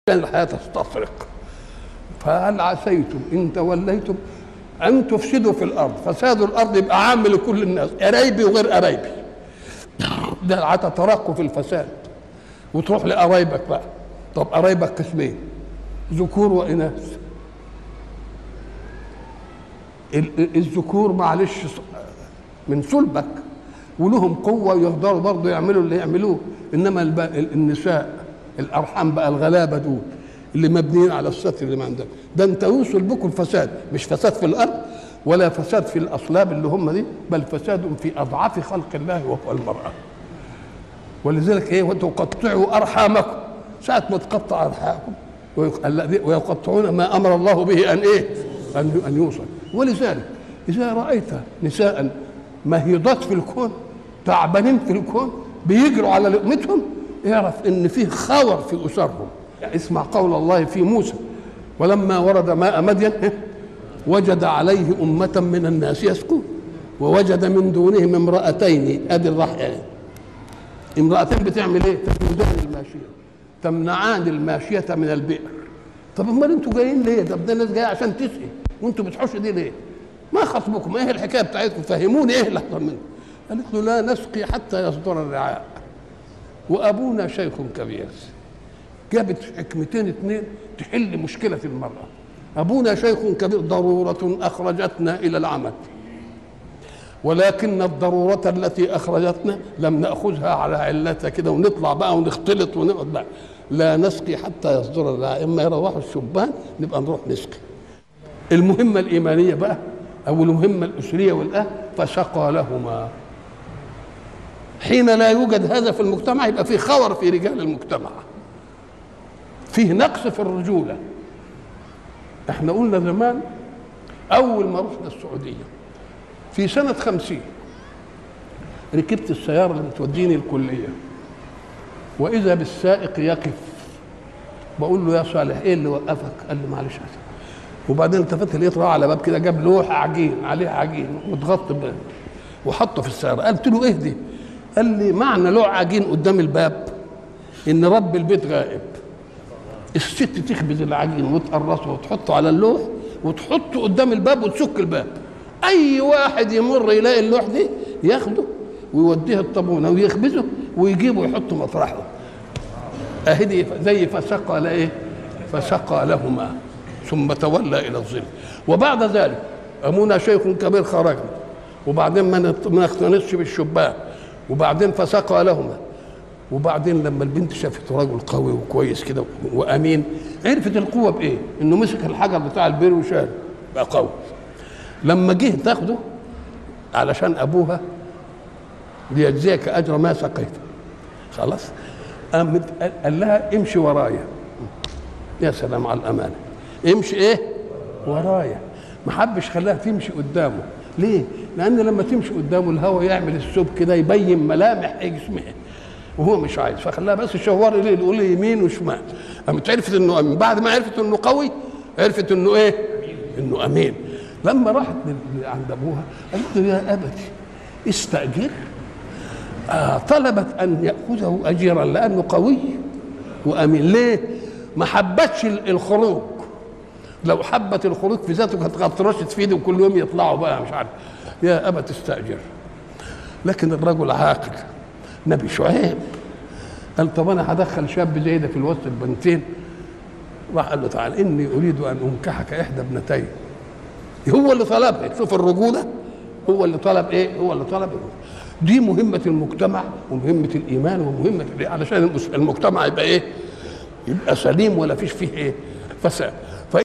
عشان الحياه تستفرق فهل عسيتم ان توليتم ان تفسدوا في الارض فساد الارض يبقى عام لكل الناس قرايبي وغير قرايبي ده هتترقوا في الفساد وتروح لقرايبك بقى طب قرايبك قسمين ذكور واناث ال- الذكور معلش من صلبك ولهم قوه ويقدروا برضه يعملوا اللي يعملوه انما الب- ال- النساء الارحام بقى الغلابه دول اللي مبنيين على الستر اللي ما عندهم ده انت يوصل بكم الفساد مش فساد في الارض ولا فساد في الاصلاب اللي هم دي بل فساد في اضعاف خلق الله وهو المراه ولذلك ايه وتقطعوا ارحامكم ساعه ما تقطع ارحامكم ويق- الذي- ويقطعون ما امر الله به ان ايه ان ان يوصل ولذلك اذا رايت نساء مهيضات في الكون تعبانين في الكون بيجروا على لقمتهم اعرف ان فيه خور في اسرهم يعني اسمع قول الله في موسى ولما ورد ماء مدين إيه؟ وجد عليه أمة من الناس يسكون ووجد من دونهم امرأتين ادي الرحية امرأتين بتعمل ايه؟ تجودان الماشية تمنعان الماشية من البئر طب امال انتوا جايين ليه؟ طب ده الناس جايه عشان تسقي وانتوا بتحوشوا دي ليه؟ ما خصبكم ايه الحكايه بتاعتكم فهموني ايه اللي حصل منكم؟ قالت له لا نسقي حتى يصدر الرعاء وابونا شيخ كبير جابت حكمتين اثنين تحل مشكله المراه ابونا شيخ كبير ضروره اخرجتنا الى العمل ولكن الضرورة التي أخرجتنا لم نأخذها على علتها كده ونطلع بقى ونختلط ونقعد لا لا نسقي حتى يصدر الرعاء إما يروحوا الشبان نبقى نروح نسقي المهمة الإيمانية بقى أو المهمة الأسرية والأهل فسقى لهما حين لا يوجد هذا في المجتمع يبقى في خور في رجال المجتمع فيه نقص في الرجولة احنا قلنا زمان أول ما رحنا السعودية في سنة خمسين ركبت السيارة اللي بتوديني الكلية وإذا بالسائق يقف بقول له يا صالح إيه اللي وقفك؟ قال لي معلش حسن وبعدين التفت لقيت راح على باب كده جاب لوح عجين عليه عجين متغطي باب وحطه في السيارة قلت له إيه دي؟ قال لي معنى لوح عجين قدام الباب إن رب البيت غائب الست تخبز العجين وتقرصه وتحطه على اللوح وتحطه قدام الباب وتسك الباب اي واحد يمر يلاقي اللوح دي ياخده ويوديه الطابونه ويخبزه ويجيبه ويحطه مطرحه اهي دي زي فسقى لايه فسقى لهما ثم تولى الى الظل وبعد ذلك ابونا شيخ كبير خرجنا وبعدين ما نت- ما نقتنصش بالشبان وبعدين فسقى لهما وبعدين لما البنت شافت رجل قوي وكويس كده وامين عرفت القوه بايه؟ انه مسك الحجر بتاع البير وشال بقى قوي لما جه تاخده علشان ابوها ليجزيك اجر ما سقيت خلاص قامت قال لها امشي ورايا يا سلام على الامانه امشي ايه ورايا ما حبش خلاها تمشي قدامه ليه لان لما تمشي قدامه الهواء يعمل الثوب كده يبين ملامح جسمها وهو مش عايز فخلاها بس شوار ليه يقول لي يمين وشمال قامت عرفت انه امين بعد ما عرفت انه قوي عرفت انه ايه انه امين لما راحت لل- عند ابوها قالت له يا ابتي استاجر آه طلبت ان ياخذه اجيرا لانه قوي وامين ليه ما حبتش ال- الخروج لو حبت الخروج في ذاته كانت غطرشت في ايده وكل يوم يطلعوا بقى مش عارف يا ابت استاجر لكن الرجل عاقل نبي شعيب قال طب انا هدخل شاب زي ده في الوسط البنتين راح قال له تعال اني اريد ان انكحك احدى ابنتين هو اللي طلبها شوف الرجوله هو اللي طلب ايه هو اللي طلب دي مهمه المجتمع ومهمه الايمان ومهمه علشان المس- المجتمع يبقى ايه يبقى سليم ولا فيش فيه ايه فساد